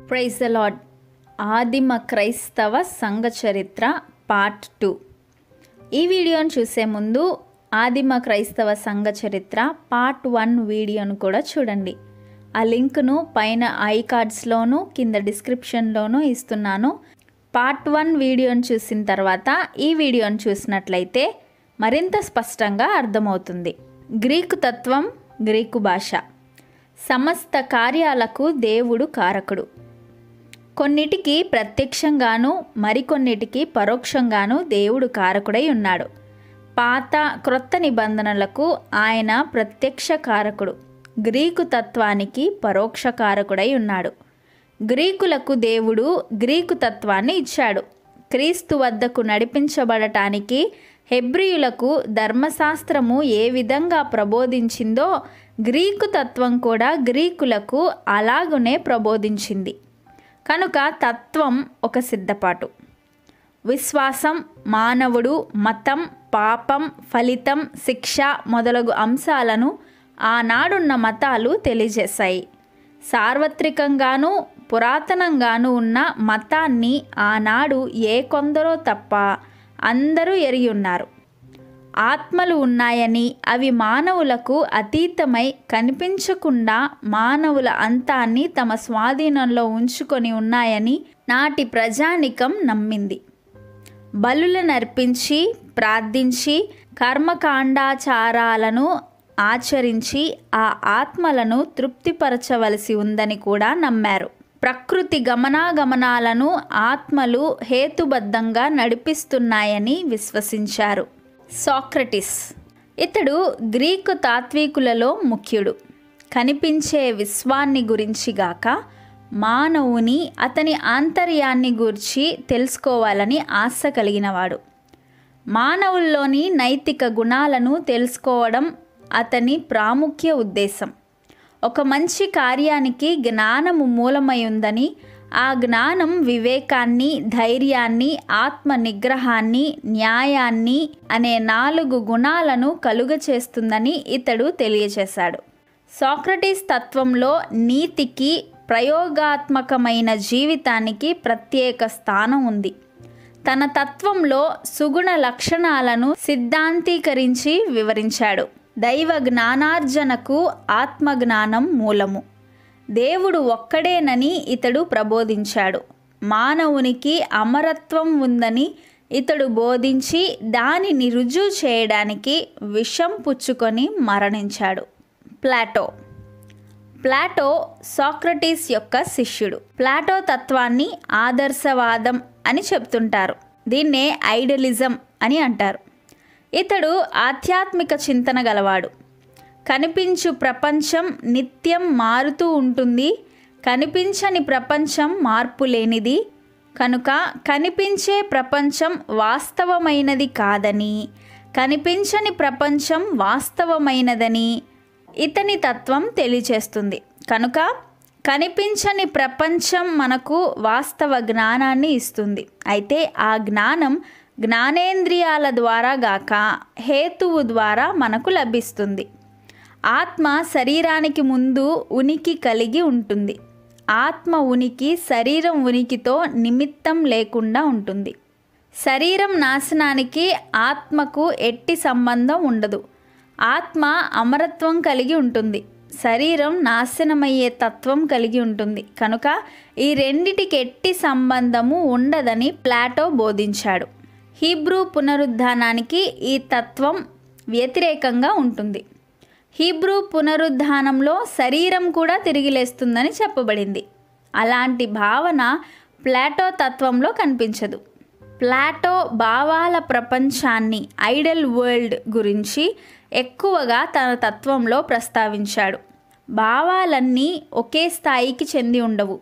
praise the lord ఆదిమ క్రైస్తవ సంఘ చరిత్ర పార్ట్ టూ ఈ వీడియోను చూసే ముందు ఆదిమ క్రైస్తవ సంఘ చరిత్ర పార్ట్ వన్ వీడియోను కూడా చూడండి ఆ లింక్ను పైన ఐ కార్డ్స్లోను కింద డిస్క్రిప్షన్లోనూ ఇస్తున్నాను పార్ట్ వన్ వీడియోను చూసిన తర్వాత ఈ వీడియోను చూసినట్లయితే మరింత స్పష్టంగా అర్థమవుతుంది గ్రీకు తత్వం గ్రీకు భాష సమస్త కార్యాలకు దేవుడు కారకుడు కొన్నిటికి ప్రత్యక్షంగాను మరికొన్నిటికి పరోక్షంగాను దేవుడు కారకుడై ఉన్నాడు పాత క్రొత్త నిబంధనలకు ఆయన ప్రత్యక్ష కారకుడు గ్రీకు తత్వానికి పరోక్ష కారకుడై ఉన్నాడు గ్రీకులకు దేవుడు గ్రీకు తత్వాన్ని ఇచ్చాడు క్రీస్తు వద్దకు నడిపించబడటానికి హెబ్రియులకు ధర్మశాస్త్రము ఏ విధంగా ప్రబోధించిందో గ్రీకు తత్వం కూడా గ్రీకులకు అలాగునే ప్రబోధించింది కనుక తత్వం ఒక సిద్ధపాటు విశ్వాసం మానవుడు మతం పాపం ఫలితం శిక్ష మొదలగు అంశాలను ఆనాడున్న మతాలు తెలియజేశాయి సార్వత్రికంగాను పురాతనంగాను ఉన్న మతాన్ని ఆనాడు ఏ కొందరో తప్ప అందరూ ఎరిగి ఉన్నారు ఆత్మలు ఉన్నాయని అవి మానవులకు అతీతమై కనిపించకుండా మానవుల అంతాన్ని తమ స్వాధీనంలో ఉంచుకొని ఉన్నాయని నాటి ప్రజానికం నమ్మింది బలులనర్పించి ప్రార్థించి కర్మకాండాచారాలను ఆచరించి ఆ ఆత్మలను తృప్తిపరచవలసి ఉందని కూడా నమ్మారు ప్రకృతి గమనాగమనాలను ఆత్మలు హేతుబద్ధంగా నడిపిస్తున్నాయని విశ్వసించారు సాక్రటిస్ ఇతడు గ్రీకు తాత్వికులలో ముఖ్యుడు కనిపించే విశ్వాన్ని గురించి గాక మానవుని అతని ఆంతర్యాన్ని గూర్చి తెలుసుకోవాలని ఆశ కలిగినవాడు మానవుల్లోని నైతిక గుణాలను తెలుసుకోవడం అతని ప్రాముఖ్య ఉద్దేశం ఒక మంచి కార్యానికి జ్ఞానము మూలమై ఉందని ఆ జ్ఞానం వివేకాన్ని ధైర్యాన్ని ఆత్మ నిగ్రహాన్ని న్యాయాన్ని అనే నాలుగు గుణాలను కలుగ చేస్తుందని ఇతడు తెలియచేశాడు సాక్రటీస్ తత్వంలో నీతికి ప్రయోగాత్మకమైన జీవితానికి ప్రత్యేక స్థానం ఉంది తన తత్వంలో సుగుణ లక్షణాలను సిద్ధాంతీకరించి వివరించాడు దైవ జ్ఞానార్జనకు ఆత్మజ్ఞానం మూలము దేవుడు ఒక్కడేనని ఇతడు ప్రబోధించాడు మానవునికి అమరత్వం ఉందని ఇతడు బోధించి దానిని రుజువు చేయడానికి విషం పుచ్చుకొని మరణించాడు ప్లాటో ప్లాటో సాక్రటీస్ యొక్క శిష్యుడు ప్లాటో తత్వాన్ని ఆదర్శవాదం అని చెప్తుంటారు దీన్నే ఐడలిజం అని అంటారు ఇతడు ఆధ్యాత్మిక చింతన గలవాడు కనిపించు ప్రపంచం నిత్యం మారుతూ ఉంటుంది కనిపించని ప్రపంచం మార్పు లేనిది కనుక కనిపించే ప్రపంచం వాస్తవమైనది కాదని కనిపించని ప్రపంచం వాస్తవమైనదని ఇతని తత్వం తెలియచేస్తుంది కనుక కనిపించని ప్రపంచం మనకు వాస్తవ జ్ఞానాన్ని ఇస్తుంది అయితే ఆ జ్ఞానం జ్ఞానేంద్రియాల ద్వారా గాక హేతువు ద్వారా మనకు లభిస్తుంది ఆత్మ శరీరానికి ముందు ఉనికి కలిగి ఉంటుంది ఆత్మ ఉనికి శరీరం ఉనికితో నిమిత్తం లేకుండా ఉంటుంది శరీరం నాశనానికి ఆత్మకు ఎట్టి సంబంధం ఉండదు ఆత్మ అమరత్వం కలిగి ఉంటుంది శరీరం నాశనమయ్యే తత్వం కలిగి ఉంటుంది కనుక ఈ రెండిటికి ఎట్టి సంబంధము ఉండదని ప్లాటో బోధించాడు హీబ్రూ పునరుద్ధానానికి ఈ తత్వం వ్యతిరేకంగా ఉంటుంది హీబ్రూ పునరుద్ధానంలో శరీరం కూడా తిరిగి లేస్తుందని చెప్పబడింది అలాంటి భావన ప్లాటో తత్వంలో కనిపించదు ప్లాటో భావాల ప్రపంచాన్ని ఐడల్ వరల్డ్ గురించి ఎక్కువగా తన తత్వంలో ప్రస్తావించాడు భావాలన్నీ ఒకే స్థాయికి చెంది ఉండవు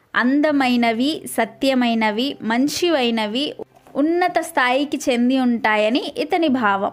అందమైనవి సత్యమైనవి మంచివైనవి ఉన్నత స్థాయికి చెంది ఉంటాయని ఇతని భావం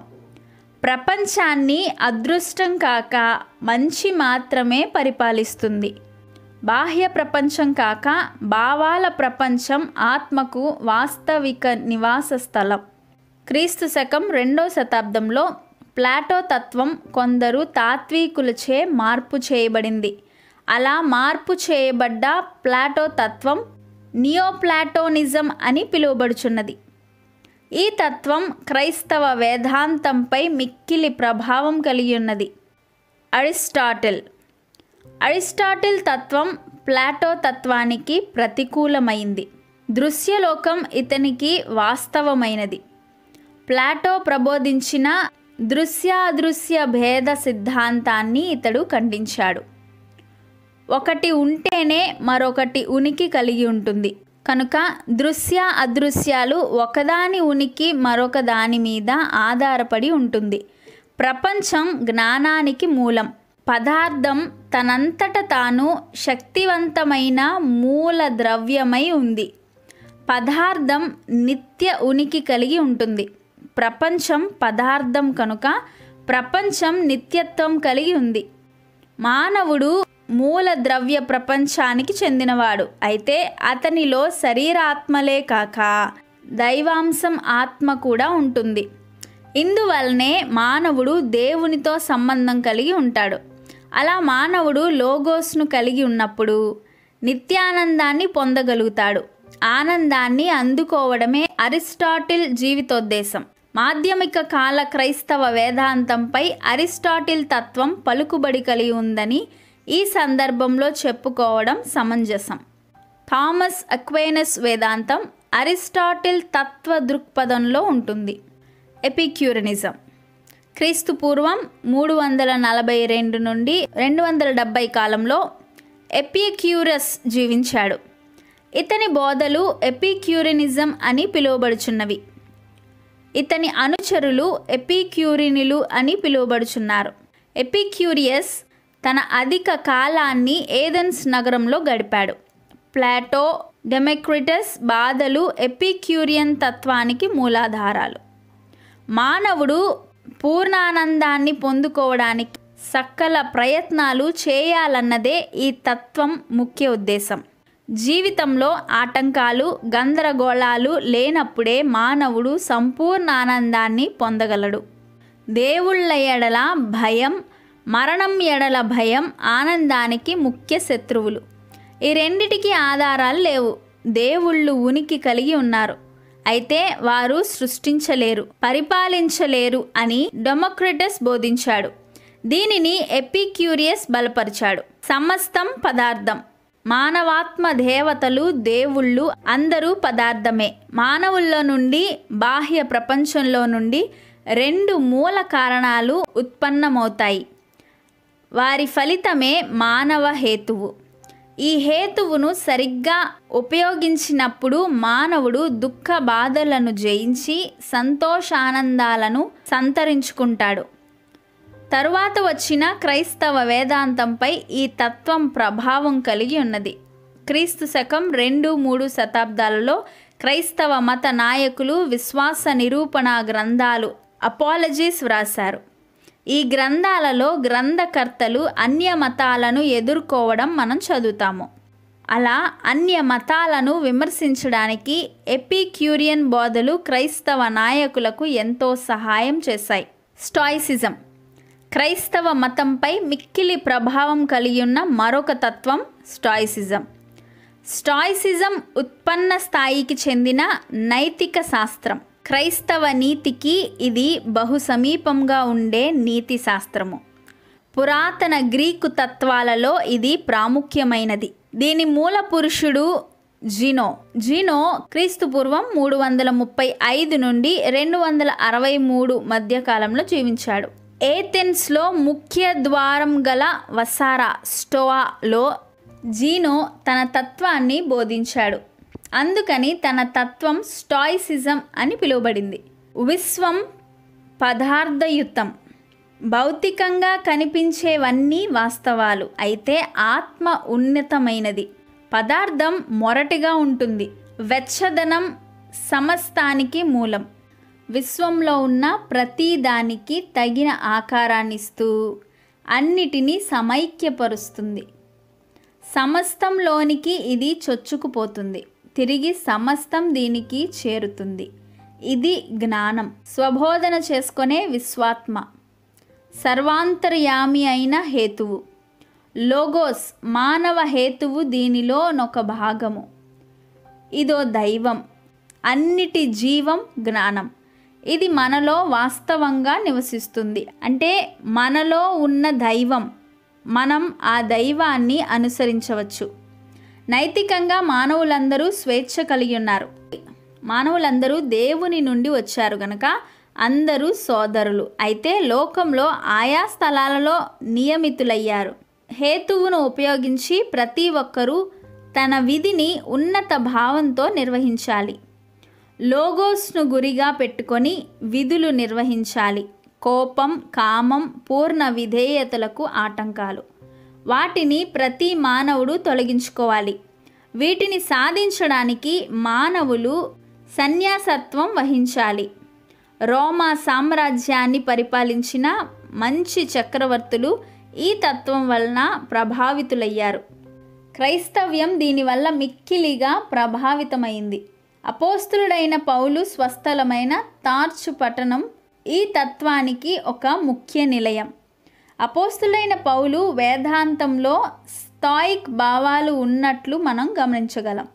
ప్రపంచాన్ని అదృష్టం కాక మంచి మాత్రమే పరిపాలిస్తుంది బాహ్య ప్రపంచం కాక భావాల ప్రపంచం ఆత్మకు వాస్తవిక నివాస స్థలం క్రీస్తు శకం రెండో శతాబ్దంలో ప్లాటో తత్వం కొందరు తాత్వికులచే మార్పు చేయబడింది అలా మార్పు చేయబడ్డ ప్లాటో తత్వం నియోప్లాటోనిజం అని పిలువబడుచున్నది ఈ తత్వం క్రైస్తవ వేదాంతంపై మిక్కిలి ప్రభావం కలిగి ఉన్నది అరిస్టాటిల్ అరిస్టాటిల్ తత్వం ప్లాటో తత్వానికి ప్రతికూలమైంది దృశ్యలోకం ఇతనికి వాస్తవమైనది ప్లాటో ప్రబోధించిన దృశ్యాదృశ్య భేద సిద్ధాంతాన్ని ఇతడు ఖండించాడు ఒకటి ఉంటేనే మరొకటి ఉనికి కలిగి ఉంటుంది కనుక దృశ్య అదృశ్యాలు ఒకదాని ఉనికి మరొక దాని మీద ఆధారపడి ఉంటుంది ప్రపంచం జ్ఞానానికి మూలం పదార్థం తనంతట తాను శక్తివంతమైన మూల ద్రవ్యమై ఉంది పదార్థం నిత్య ఉనికి కలిగి ఉంటుంది ప్రపంచం పదార్థం కనుక ప్రపంచం నిత్యత్వం కలిగి ఉంది మానవుడు మూల ద్రవ్య ప్రపంచానికి చెందినవాడు అయితే అతనిలో శరీరాత్మలే కాక దైవాంశం ఆత్మ కూడా ఉంటుంది ఇందువల్లనే మానవుడు దేవునితో సంబంధం కలిగి ఉంటాడు అలా మానవుడు లోగోస్ను కలిగి ఉన్నప్పుడు నిత్యానందాన్ని పొందగలుగుతాడు ఆనందాన్ని అందుకోవడమే అరిస్టాటిల్ జీవితోద్దేశం మాధ్యమిక కాల క్రైస్తవ వేదాంతంపై అరిస్టాటిల్ తత్వం పలుకుబడి కలిగి ఉందని ఈ సందర్భంలో చెప్పుకోవడం సమంజసం థామస్ అక్వేనస్ వేదాంతం అరిస్టాటిల్ తత్వ దృక్పథంలో ఉంటుంది ఎపిక్యూరనిజం క్రీస్తు పూర్వం మూడు వందల నలభై రెండు నుండి రెండు వందల డెబ్బై కాలంలో ఎపిక్యూరస్ జీవించాడు ఇతని బోధలు ఎపిక్యూరినిజం అని పిలువబడుచున్నవి ఇతని అనుచరులు ఎపిక్యూరినిలు అని పిలువబడుచున్నారు ఎపిక్యూరియస్ తన అధిక కాలాన్ని ఏథెన్స్ నగరంలో గడిపాడు ప్లాటో డెమోక్రిటస్ బాధలు ఎపిక్యూరియన్ తత్వానికి మూలాధారాలు మానవుడు పూర్ణానందాన్ని పొందుకోవడానికి సకల ప్రయత్నాలు చేయాలన్నదే ఈ తత్వం ముఖ్య ఉద్దేశం జీవితంలో ఆటంకాలు గందరగోళాలు లేనప్పుడే మానవుడు సంపూర్ణ ఆనందాన్ని పొందగలడు దేవుళ్ళ ఎడల భయం మరణం ఎడల భయం ఆనందానికి ముఖ్య శత్రువులు ఈ రెండిటికి ఆధారాలు లేవు దేవుళ్ళు ఉనికి కలిగి ఉన్నారు అయితే వారు సృష్టించలేరు పరిపాలించలేరు అని డెమోక్రటస్ బోధించాడు దీనిని ఎపిక్యూరియస్ బలపరిచాడు సమస్తం పదార్థం మానవాత్మ దేవతలు దేవుళ్ళు అందరూ పదార్థమే మానవుల్లో నుండి బాహ్య ప్రపంచంలో నుండి రెండు మూల కారణాలు ఉత్పన్నమవుతాయి వారి ఫలితమే మానవ హేతువు ఈ హేతువును సరిగ్గా ఉపయోగించినప్పుడు మానవుడు దుఃఖ బాధలను జయించి సంతోషానందాలను సంతరించుకుంటాడు తరువాత వచ్చిన క్రైస్తవ వేదాంతంపై ఈ తత్వం ప్రభావం కలిగి ఉన్నది క్రీస్తు శకం రెండు మూడు శతాబ్దాలలో క్రైస్తవ మత నాయకులు విశ్వాస నిరూపణ గ్రంథాలు అపాలజీస్ వ్రాశారు ఈ గ్రంథాలలో గ్రంథకర్తలు అన్య మతాలను ఎదుర్కోవడం మనం చదువుతాము అలా అన్య మతాలను విమర్శించడానికి ఎపిక్యూరియన్ బోధలు క్రైస్తవ నాయకులకు ఎంతో సహాయం చేశాయి స్టాయిసిజం క్రైస్తవ మతంపై మిక్కిలి ప్రభావం కలిగి ఉన్న మరొక తత్వం స్టాయిసిజం స్టాయిసిజం ఉత్పన్న స్థాయికి చెందిన నైతిక శాస్త్రం క్రైస్తవ నీతికి ఇది బహు సమీపంగా ఉండే నీతి శాస్త్రము పురాతన గ్రీకు తత్వాలలో ఇది ప్రాముఖ్యమైనది దీని మూల పురుషుడు జినో జినో క్రీస్తు పూర్వం మూడు వందల ముప్పై ఐదు నుండి రెండు వందల అరవై మూడు మధ్యకాలంలో జీవించాడు ఏథెన్స్లో ముఖ్య ద్వారం గల వసారా స్టోవాలో జీనో తన తత్వాన్ని బోధించాడు అందుకని తన తత్వం స్టాయిసిజం అని పిలువబడింది విశ్వం పదార్థయుతం భౌతికంగా కనిపించేవన్నీ వాస్తవాలు అయితే ఆత్మ ఉన్నతమైనది పదార్థం మొరటిగా ఉంటుంది వెచ్చదనం సమస్తానికి మూలం విశ్వంలో ఉన్న ప్రతి దానికి తగిన ఆకారాన్నిస్తూ అన్నిటినీ సమైక్యపరుస్తుంది సమస్తంలోనికి ఇది చొచ్చుకుపోతుంది తిరిగి సమస్తం దీనికి చేరుతుంది ఇది జ్ఞానం స్వబోధన చేసుకునే విశ్వాత్మ సర్వాంతర్యామి అయిన హేతువు లోగోస్ మానవ హేతువు దీనిలోనొక భాగము ఇదో దైవం అన్నిటి జీవం జ్ఞానం ఇది మనలో వాస్తవంగా నివసిస్తుంది అంటే మనలో ఉన్న దైవం మనం ఆ దైవాన్ని అనుసరించవచ్చు నైతికంగా మానవులందరూ స్వేచ్ఛ కలిగి ఉన్నారు మానవులందరూ దేవుని నుండి వచ్చారు గనక అందరూ సోదరులు అయితే లోకంలో ఆయా స్థలాలలో నియమితులయ్యారు హేతువును ఉపయోగించి ప్రతి ఒక్కరూ తన విధిని ఉన్నత భావంతో నిర్వహించాలి లోగోస్ను గురిగా పెట్టుకొని విధులు నిర్వహించాలి కోపం కామం పూర్ణ విధేయతలకు ఆటంకాలు వాటిని ప్రతి మానవుడు తొలగించుకోవాలి వీటిని సాధించడానికి మానవులు సన్యాసత్వం వహించాలి రోమా సామ్రాజ్యాన్ని పరిపాలించిన మంచి చక్రవర్తులు ఈ తత్వం వలన ప్రభావితులయ్యారు క్రైస్తవ్యం దీనివల్ల మిక్కిలిగా ప్రభావితమైంది అపోస్తులుడైన పౌలు స్వస్థలమైన తార్చు పట్టణం ఈ తత్వానికి ఒక ముఖ్య నిలయం అపోస్తులైన పౌలు వేదాంతంలో స్థాయిక్ భావాలు ఉన్నట్లు మనం గమనించగలం